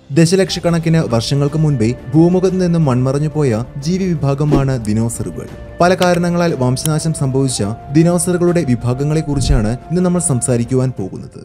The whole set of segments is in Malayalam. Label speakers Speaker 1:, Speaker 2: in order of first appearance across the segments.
Speaker 1: ദശലക്ഷക്കണക്കിന് വർഷങ്ങൾക്ക് മുൻപേ ഭൂമുഖത്ത് നിന്നും മൺമറഞ്ഞു പോയ ജീവിവിഭാഗമാണ് ദിനോസറുകൾ പല കാരണങ്ങളാൽ വംശനാശം സംഭവിച്ച ദിനോസറുകളുടെ വിഭാഗങ്ങളെക്കുറിച്ചാണ് ഇന്ന് നമ്മൾ സംസാരിക്കുവാൻ പോകുന്നത്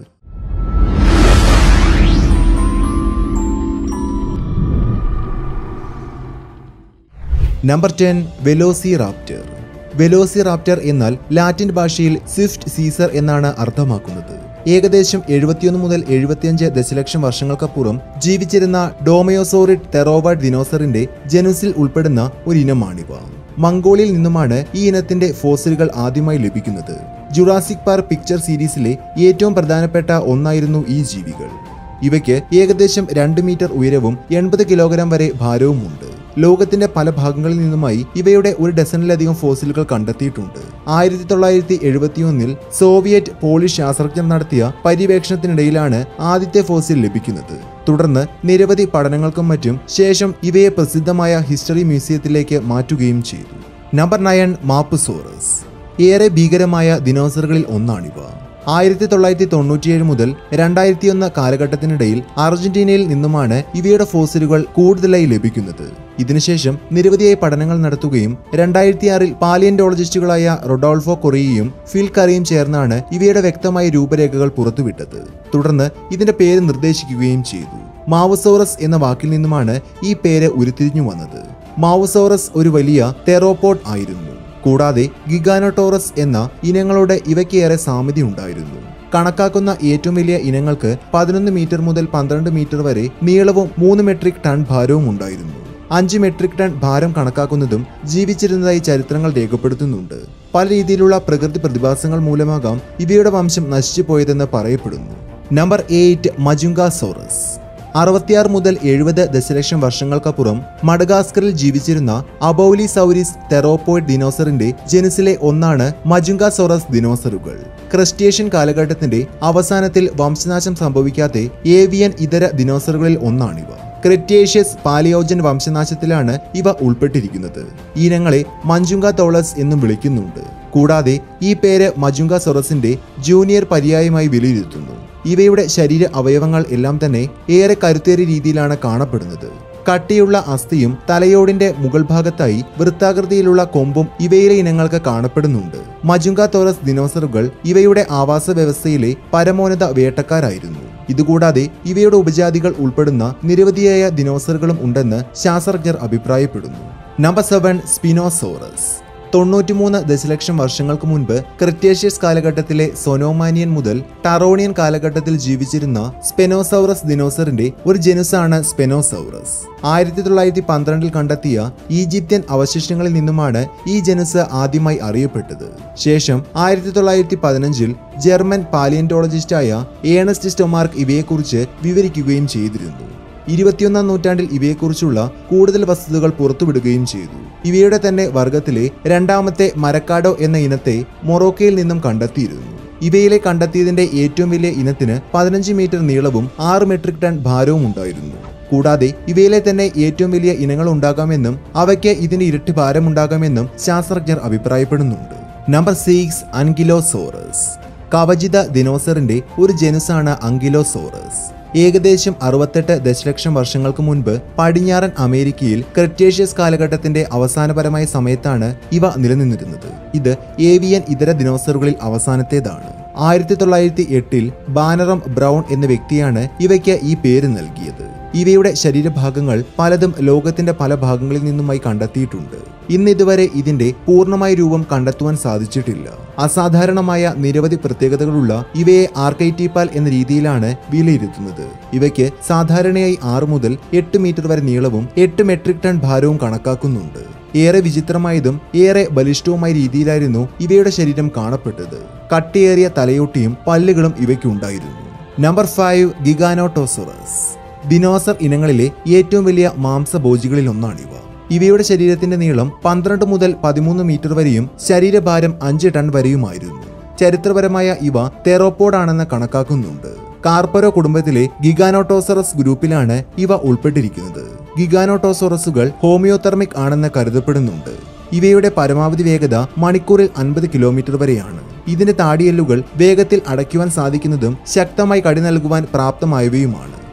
Speaker 1: നമ്പർ ടെൻ വെലോസിറാപ്റ്റർ വെലോസിറാപ്റ്റർ എന്നാൽ ലാറ്റിൻ ഭാഷയിൽ സ്വിഫ്റ്റ് സീസർ എന്നാണ് അർത്ഥമാക്കുന്നത് ഏകദേശം എഴുപത്തിയൊന്ന് മുതൽ എഴുപത്തിയഞ്ച് ദശലക്ഷം വർഷങ്ങൾക്കപ്പുറം ജീവിച്ചിരുന്ന ഡോമയോസോറിഡ് തെറോവാഡ് ദിനോസറിന്റെ ജനുസിൽ ഉൾപ്പെടുന്ന ഒരു ഇനമാണിവ മംഗോളിയയിൽ നിന്നുമാണ് ഈ ഇനത്തിന്റെ ഫോസിലുകൾ ആദ്യമായി ലഭിക്കുന്നത് ജുറാസിക് പാർക്ക് പിക്ചർ സീരീസിലെ ഏറ്റവും പ്രധാനപ്പെട്ട ഒന്നായിരുന്നു ഈ ജീവികൾ ഇവയ്ക്ക് ഏകദേശം രണ്ട് മീറ്റർ ഉയരവും എൺപത് കിലോഗ്രാം വരെ ഭാരവുമുണ്ട് ലോകത്തിന്റെ പല ഭാഗങ്ങളിൽ നിന്നുമായി ഇവയുടെ ഒരു ഡസനിലധികം ഫോസിലുകൾ കണ്ടെത്തിയിട്ടുണ്ട് ആയിരത്തി തൊള്ളായിരത്തി എഴുപത്തിയൊന്നിൽ സോവിയറ്റ് പോളിഷ് ശാസ്ത്രജ്ഞർ നടത്തിയ പര്യവേക്ഷണത്തിനിടയിലാണ് ആദ്യത്തെ ഫോസിൽ ലഭിക്കുന്നത് തുടർന്ന് നിരവധി പഠനങ്ങൾക്കും മറ്റും ശേഷം ഇവയെ പ്രസിദ്ധമായ ഹിസ്റ്ററി മ്യൂസിയത്തിലേക്ക് മാറ്റുകയും ചെയ്തു നമ്പർ നയൻ മാപ്പുസോറസ് ഏറെ ഭീകരമായ ദിനോസറുകളിൽ ഒന്നാണിവ ആയിരത്തി തൊള്ളായിരത്തി തൊണ്ണൂറ്റിയേഴ് മുതൽ രണ്ടായിരത്തിയൊന്ന് കാലഘട്ടത്തിനിടയിൽ അർജന്റീനയിൽ നിന്നുമാണ് ഇവയുടെ ഫോസിലുകൾ കൂടുതലായി ലഭിക്കുന്നത് ഇതിനുശേഷം നിരവധിയായ പഠനങ്ങൾ നടത്തുകയും രണ്ടായിരത്തിയാറിൽ പാലിയന്റോളജിസ്റ്റുകളായ റൊഡോൾഫോ കൊറിയയും ഫിൽ കറിയും ചേർന്നാണ് ഇവയുടെ വ്യക്തമായ രൂപരേഖകൾ പുറത്തുവിട്ടത് തുടർന്ന് ഇതിന്റെ പേര് നിർദ്ദേശിക്കുകയും ചെയ്തു മാവസോറസ് എന്ന വാക്കിൽ നിന്നുമാണ് ഈ പേര് ഉരുത്തിരിഞ്ഞു വന്നത് മാവസോറസ് ഒരു വലിയ തെറോപോഡ് ആയിരുന്നു കൂടാതെ ഗിഗാനോട്ടോറസ് എന്ന ഇനങ്ങളോട് ഇവയ്ക്കേറെ സാമ്യതയുണ്ടായിരുന്നു കണക്കാക്കുന്ന ഏറ്റവും വലിയ ഇനങ്ങൾക്ക് പതിനൊന്ന് മീറ്റർ മുതൽ പന്ത്രണ്ട് മീറ്റർ വരെ നീളവും മൂന്ന് മെട്രിക് ടൺ ഭാരവും ഉണ്ടായിരുന്നു അഞ്ച് മെട്രിക് ടൺ ഭാരം കണക്കാക്കുന്നതും ജീവിച്ചിരുന്നതായി ചരിത്രങ്ങൾ രേഖപ്പെടുത്തുന്നുണ്ട് പല രീതിയിലുള്ള പ്രകൃതി പ്രതിഭാസങ്ങൾ മൂലമാകാം ഇവയുടെ വംശം നശിച്ചു പോയതെന്ന് പറയപ്പെടുന്നു നമ്പർ എയ്റ്റ് മജുങ്കാസോറസ് അറുപത്തിയാറ് മുതൽ എഴുപത് ദശലക്ഷം വർഷങ്ങൾക്കപ്പുറം മഡഗാസ്കറിൽ ജീവിച്ചിരുന്ന അബൌലി സൗരിസ് തെറോപ്പോയിഡ് ദിനോസറിന്റെ ജനുസിലെ ഒന്നാണ് മജുങ്കാസോറസ് ദിനോസറുകൾ ക്രസ്റ്റേഷ്യൻ കാലഘട്ടത്തിന്റെ അവസാനത്തിൽ വംശനാശം സംഭവിക്കാത്ത ഏവിയൻ ഇതര ദിനോസറുകളിൽ ഒന്നാണിവ ക്രെറ്റേഷ്യസ് പാലിയോജൻ വംശനാശത്തിലാണ് ഇവ ഉൾപ്പെട്ടിരിക്കുന്നത് ഈ ഇനങ്ങളെ മഞ്ചുങ്ക തോളസ് എന്നും വിളിക്കുന്നുണ്ട് കൂടാതെ ഈ പേര് മജുങ്ക സൊറസിന്റെ ജൂനിയർ പര്യായമായി വിലയിരുത്തുന്നു ഇവയുടെ ശരീര അവയവങ്ങൾ എല്ലാം തന്നെ ഏറെ കരുത്തേറിയ രീതിയിലാണ് കാണപ്പെടുന്നത് കട്ടിയുള്ള അസ്ഥിയും തലയോടിന്റെ മുകൾ ഭാഗത്തായി വൃത്താകൃതിയിലുള്ള കൊമ്പും ഇവയിലെ ഇനങ്ങൾക്ക് കാണപ്പെടുന്നുണ്ട് മജുങ്ക തോറസ് ദിനോസറുകൾ ഇവയുടെ ആവാസ വ്യവസ്ഥയിലെ പരമോന്നത വേട്ടക്കാരായിരുന്നു ഇതുകൂടാതെ ഇവയുടെ ഉപജാതികൾ ഉൾപ്പെടുന്ന നിരവധിയായ ദിനോസറുകളും ഉണ്ടെന്ന് ശാസ്ത്രജ്ഞർ അഭിപ്രായപ്പെടുന്നു നമ്പർ സെവൻ സ്പിനോസോറസ് തൊണ്ണൂറ്റിമൂന്ന് ദശലക്ഷം വർഷങ്ങൾക്ക് മുൻപ് ക്രിറ്റേഷ്യസ് കാലഘട്ടത്തിലെ സൊനോമാനിയൻ മുതൽ ടറോണിയൻ കാലഘട്ടത്തിൽ ജീവിച്ചിരുന്ന സ്പെനോസൗറസ് ദിനോസറിന്റെ ഒരു ജനുസാണ് സ്പെനോസൗറസ് ആയിരത്തി തൊള്ളായിരത്തി പന്ത്രണ്ടിൽ കണ്ടെത്തിയ ഈജിപ്ത്യൻ അവശിഷ്ടങ്ങളിൽ നിന്നുമാണ് ഈ ജനുസ് ആദ്യമായി അറിയപ്പെട്ടത് ശേഷം ആയിരത്തി തൊള്ളായിരത്തി പതിനഞ്ചിൽ ജർമ്മൻ പാലിയന്റോളജിസ്റ്റായ ഏണസ്റ്റ് സ്റ്റൊമാർക്ക് ഇവയെക്കുറിച്ച് വിവരിക്കുകയും ചെയ്തിരുന്നു ഇരുപത്തിയൊന്നാം നൂറ്റാണ്ടിൽ ഇവയെക്കുറിച്ചുള്ള കൂടുതൽ വസ്തുതകൾ പുറത്തുവിടുകയും ചെയ്തു ഇവയുടെ തന്നെ വർഗത്തിലെ രണ്ടാമത്തെ മരക്കാഡോ എന്ന ഇനത്തെ മൊറോക്കയിൽ നിന്നും കണ്ടെത്തിയിരുന്നു ഇവയിലെ കണ്ടെത്തിയതിന്റെ ഏറ്റവും വലിയ ഇനത്തിന് പതിനഞ്ച് മീറ്റർ നീളവും ആറ് മെട്രിക് ടൺ ഭാരവും ഉണ്ടായിരുന്നു കൂടാതെ ഇവയിലെ തന്നെ ഏറ്റവും വലിയ ഇനങ്ങൾ ഉണ്ടാകാമെന്നും അവയ്ക്ക് ഇതിന്റെ ഇരട്ടി ഭാരമുണ്ടാകാമെന്നും ശാസ്ത്രജ്ഞർ അഭിപ്രായപ്പെടുന്നുണ്ട് നമ്പർ സിക്സ് അൻകിലോസോറസ് കവചിത ദിനോസറിന്റെ ഒരു ജനുസാണ് അങ്കിലോസോറസ് ഏകദേശം അറുപത്തെട്ട് ദശലക്ഷം വർഷങ്ങൾക്ക് മുൻപ് പടിഞ്ഞാറൻ അമേരിക്കയിൽ ക്രിറ്റേഷ്യസ് കാലഘട്ടത്തിന്റെ അവസാനപരമായ സമയത്താണ് ഇവ നിലനിന്നിരുന്നത് ഇത് ഏവിയൻ ഇതര ദിനോസറുകളിൽ അവസാനത്തേതാണ് ആയിരത്തി തൊള്ളായിരത്തി എട്ടിൽ ബാനറം ബ്രൗൺ എന്ന വ്യക്തിയാണ് ഇവയ്ക്ക് ഈ പേര് നൽകിയത് ഇവയുടെ ശരീരഭാഗങ്ങൾ പലതും ലോകത്തിന്റെ പല ഭാഗങ്ങളിൽ നിന്നുമായി കണ്ടെത്തിയിട്ടുണ്ട് ഇന്ന് ഇതുവരെ ഇതിന്റെ പൂർണ്ണമായ രൂപം കണ്ടെത്തുവാൻ സാധിച്ചിട്ടില്ല അസാധാരണമായ നിരവധി പ്രത്യേകതകളുള്ള ഇവയെ ആർക്കൈറ്റീപ്പാൽ എന്ന രീതിയിലാണ് വിലയിരുത്തുന്നത് ഇവയ്ക്ക് സാധാരണയായി ആറ് മുതൽ എട്ട് മീറ്റർ വരെ നീളവും എട്ട് മെട്രിക് ടൺ ഭാരവും കണക്കാക്കുന്നുണ്ട് ഏറെ വിചിത്രമായതും ഏറെ ബലിഷ്ഠവുമായ രീതിയിലായിരുന്നു ഇവയുടെ ശരീരം കാണപ്പെട്ടത് കട്ടിയേറിയ തലയോട്ടിയും പല്ലുകളും ഇവയ്ക്കുണ്ടായിരുന്നു നമ്പർ ഫൈവ് ഗിഗാനോട്ടോസോറസ് ദിനോസർ ഇനങ്ങളിലെ ഏറ്റവും വലിയ മാംസഭോജികളിൽ ഒന്നാണിവ ഇവയുടെ ശരീരത്തിന്റെ നീളം പന്ത്രണ്ട് മുതൽ പതിമൂന്ന് മീറ്റർ വരെയും ശരീരഭാരം അഞ്ച് ടൺ വരെയുമായിരുന്നു ചരിത്രപരമായ ഇവ തെറോപ്പോഡാണെന്ന് കണക്കാക്കുന്നുണ്ട് കാർപ്പരോ കുടുംബത്തിലെ ഗിഗാനോട്ടോസറസ് ഗ്രൂപ്പിലാണ് ഇവ ഉൾപ്പെട്ടിരിക്കുന്നത് ഗിഗാനോട്ടോസോറസുകൾ ഹോമിയോതെർമിക് ആണെന്ന് കരുതപ്പെടുന്നുണ്ട് ഇവയുടെ പരമാവധി വേഗത മണിക്കൂറിൽ അൻപത് കിലോമീറ്റർ വരെയാണ് ഇതിന്റെ താടിയെല്ലുകൾ വേഗത്തിൽ അടയ്ക്കുവാൻ സാധിക്കുന്നതും ശക്തമായി കടി നൽകുവാൻ പ്രാപ്തമായവയുമാണ്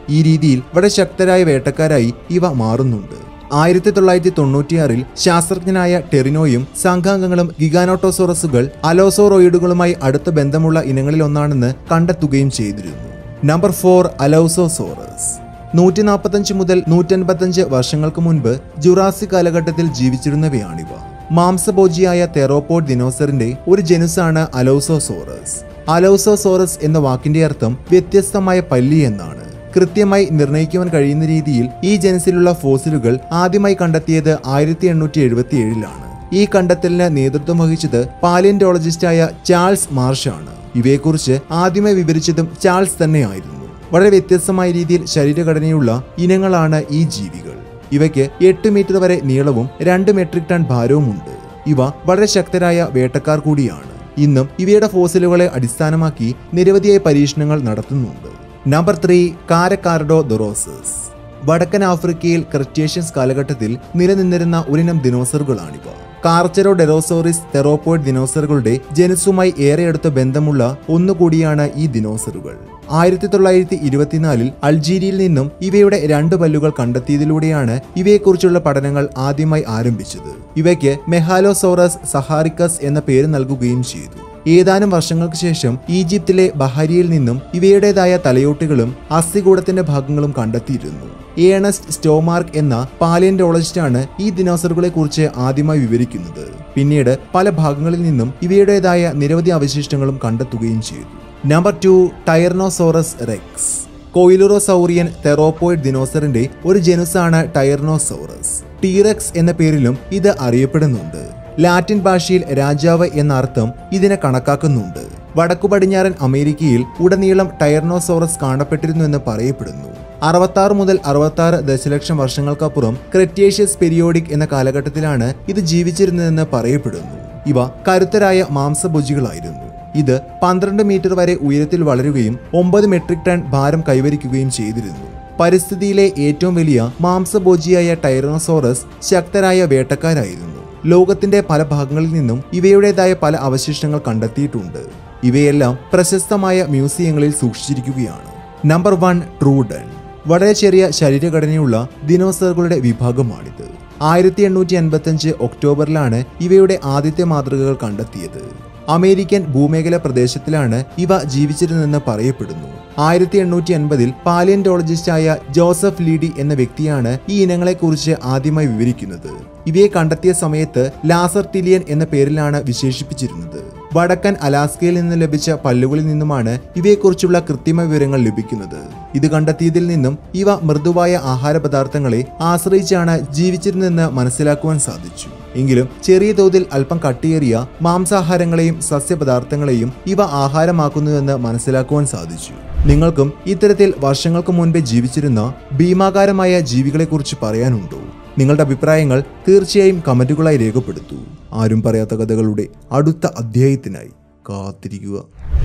Speaker 1: ഈ രീതിയിൽ വളരെ ശക്തരായ വേട്ടക്കാരായി ഇവ മാറുന്നുണ്ട് ആയിരത്തി തൊള്ളായിരത്തി തൊണ്ണൂറ്റിയാറിൽ ശാസ്ത്രജ്ഞനായ ടെറിനോയും സംഘാംഗങ്ങളും ഗിഗാനോട്ടോസോറസുകൾ അലോസോറോയിഡുകളുമായി അടുത്ത ബന്ധമുള്ള ഇനങ്ങളിലൊന്നാണെന്ന് കണ്ടെത്തുകയും ചെയ്തിരുന്നു നമ്പർ ഫോർ അലൗസോസോറസ് നൂറ്റി നാൽപ്പത്തഞ്ച് മുതൽ നൂറ്റൻപത്തഞ്ച് വർഷങ്ങൾക്ക് മുൻപ് ജുറാസി കാലഘട്ടത്തിൽ ജീവിച്ചിരുന്നവയാണിവ മാംസഭോജിയായ തെറോപോഡ് ദിനോസറിന്റെ ഒരു ജനുസാണ് അലൗസോസോറസ് അലൗസോസോറസ് എന്ന വാക്കിന്റെ അർത്ഥം വ്യത്യസ്തമായ പല്ലി എന്നാണ് കൃത്യമായി നിർണ്ണയിക്കുവാൻ കഴിയുന്ന രീതിയിൽ ഈ ജനസിലുള്ള ഫോസിലുകൾ ആദ്യമായി കണ്ടെത്തിയത് ആയിരത്തി എണ്ണൂറ്റി എഴുപത്തി ഏഴിലാണ് ഈ കണ്ടെത്തലിന് നേതൃത്വം വഹിച്ചത് പാലിയന്റോളജിസ്റ്റായ ചാൾസ് മാർഷാണ് ഇവയെക്കുറിച്ച് ആദ്യമായി വിവരിച്ചതും ചാൾസ് തന്നെയായിരുന്നു വളരെ വ്യത്യസ്തമായ രീതിയിൽ ശരീരഘടനയുള്ള ഇനങ്ങളാണ് ഈ ജീവികൾ ഇവയ്ക്ക് എട്ട് മീറ്റർ വരെ നീളവും രണ്ട് മെട്രിക് ടൺ ഭാരവുമുണ്ട് ഇവ വളരെ ശക്തരായ വേട്ടക്കാർ കൂടിയാണ് ഇന്നും ഇവയുടെ ഫോസിലുകളെ അടിസ്ഥാനമാക്കി നിരവധിയായ പരീക്ഷണങ്ങൾ നടത്തുന്നുണ്ട് നമ്പർ ത്രീ കാരക്കാർഡോ ദൊറോസസ് വടക്കൻ ആഫ്രിക്കയിൽ ക്രിസ്റ്റേഷ്യൻസ് കാലഘട്ടത്തിൽ നിലനിന്നിരുന്ന ഒരിനം ദിനോസറുകളാണിവ കാർച്ചറോ ഡെറോസോറിസ് തെറോപ്പോയിഡ് ദിനോസറുകളുടെ ജനുസുമായി ഏറെ അടുത്ത ബന്ധമുള്ള ഒന്നുകൂടിയാണ് ഈ ദിനോസറുകൾ ആയിരത്തി തൊള്ളായിരത്തി ഇരുപത്തിനാലിൽ അൾജീരിയയിൽ നിന്നും ഇവയുടെ രണ്ട് പല്ലുകൾ കണ്ടെത്തിയതിലൂടെയാണ് ഇവയെക്കുറിച്ചുള്ള പഠനങ്ങൾ ആദ്യമായി ആരംഭിച്ചത് ഇവയ്ക്ക് മെഹാലോസോറസ് സഹാറിക്കസ് എന്ന പേര് നൽകുകയും ചെയ്തു ഏതാനും വർഷങ്ങൾക്ക് ശേഷം ഈജിപ്തിലെ ബഹരിയിൽ നിന്നും ഇവയുടേതായ തലയോട്ടികളും അസ്ഥികൂടത്തിന്റെ ഭാഗങ്ങളും കണ്ടെത്തിയിരുന്നു ഏണസ്റ്റ് സ്റ്റോമാർക്ക് എന്ന പാലിയന്റോളജിസ്റ്റാണ് ഈ ദിനോസറുകളെ കുറിച്ച് ആദ്യമായി വിവരിക്കുന്നത് പിന്നീട് പല ഭാഗങ്ങളിൽ നിന്നും ഇവയുടേതായ നിരവധി അവശിഷ്ടങ്ങളും കണ്ടെത്തുകയും ചെയ്തു number two tyrannosaurus rex coelurosaurian theropod ദിനോസറിന്റെ ഒരു ജനുസാണ് ടയർനോസോറസ് ടീറക്സ് എന്ന പേരിലും ഇത് അറിയപ്പെടുന്നുണ്ട് ലാറ്റിൻ ഭാഷയിൽ രാജാവ് എന്ന അർത്ഥം ഇതിനെ കണക്കാക്കുന്നുണ്ട് വടക്കു പടിഞ്ഞാറൻ അമേരിക്കയിൽ ഉടനീളം ടയർനോസോറസ് കാണപ്പെട്ടിരുന്നു എന്ന് പറയപ്പെടുന്നു അറുപത്താറ് മുതൽ അറുപത്താറ് ദശലക്ഷം വർഷങ്ങൾക്കപ്പുറം ക്രെറ്റേഷ്യസ് പെരിയോഡിക് എന്ന കാലഘട്ടത്തിലാണ് ഇത് ജീവിച്ചിരുന്നതെന്ന് പറയപ്പെടുന്നു ഇവ കരുത്തരായ മാംസഭുജികളായിരുന്നു ഇത് പന്ത്രണ്ട് മീറ്റർ വരെ ഉയരത്തിൽ വളരുകയും ഒമ്പത് മെട്രിക് ടൺ ഭാരം കൈവരിക്കുകയും ചെയ്തിരുന്നു പരിസ്ഥിതിയിലെ ഏറ്റവും വലിയ മാംസഭോജിയായ ടൈറോസോറസ് ശക്തരായ വേട്ടക്കാരായിരുന്നു ലോകത്തിന്റെ പല ഭാഗങ്ങളിൽ നിന്നും ഇവയുടേതായ പല അവശിഷ്ടങ്ങൾ കണ്ടെത്തിയിട്ടുണ്ട് ഇവയെല്ലാം പ്രശസ്തമായ മ്യൂസിയങ്ങളിൽ സൂക്ഷിച്ചിരിക്കുകയാണ് നമ്പർ വൺ ട്രൂഡൻ വളരെ ചെറിയ ശരീരഘടനയുള്ള ദിനോസറുകളുടെ വിഭാഗമാണിത് ആയിരത്തി എണ്ണൂറ്റി അൻപത്തഞ്ച് ഒക്ടോബറിലാണ് ഇവയുടെ ആദ്യത്തെ മാതൃകകൾ കണ്ടെത്തിയത് അമേരിക്കൻ ഭൂമേഖല പ്രദേശത്തിലാണ് ഇവ ജീവിച്ചിരുന്നതെന്ന് പറയപ്പെടുന്നു ആയിരത്തി എണ്ണൂറ്റി അൻപതിൽ പാലിയന്റോളജിസ്റ്റായ ജോസഫ് ലീഡി എന്ന വ്യക്തിയാണ് ഈ ഇനങ്ങളെക്കുറിച്ച് ആദ്യമായി വിവരിക്കുന്നത് ഇവയെ കണ്ടെത്തിയ സമയത്ത് ലാസർ ടിലിയൻ എന്ന പേരിലാണ് വിശേഷിപ്പിച്ചിരുന്നത് വടക്കൻ അലാസ്കയിൽ നിന്ന് ലഭിച്ച പല്ലുകളിൽ നിന്നുമാണ് ഇവയെക്കുറിച്ചുള്ള കൃത്രിമ വിവരങ്ങൾ ലഭിക്കുന്നത് ഇത് കണ്ടെത്തിയതിൽ നിന്നും ഇവ മൃദുവായ ആഹാര പദാർത്ഥങ്ങളെ ആശ്രയിച്ചാണ് ജീവിച്ചിരുന്നതെന്ന് മനസ്സിലാക്കുവാൻ സാധിച്ചു എങ്കിലും ചെറിയ തോതിൽ അല്പം കട്ടിയേറിയ മാംസാഹാരങ്ങളെയും സസ്യപദാർത്ഥങ്ങളെയും ഇവ ആഹാരമാക്കുന്നുവെന്ന് മനസ്സിലാക്കുവാൻ സാധിച്ചു നിങ്ങൾക്കും ഇത്തരത്തിൽ വർഷങ്ങൾക്ക് മുൻപേ ജീവിച്ചിരുന്ന ഭീമാകാരമായ ജീവികളെക്കുറിച്ച് പറയാനുണ്ടോ നിങ്ങളുടെ അഭിപ്രായങ്ങൾ തീർച്ചയായും കമന്റുകളായി രേഖപ്പെടുത്തൂ ആരും പറയാത്ത കഥകളുടെ അടുത്ത അധ്യായത്തിനായി കാത്തിരിക്കുക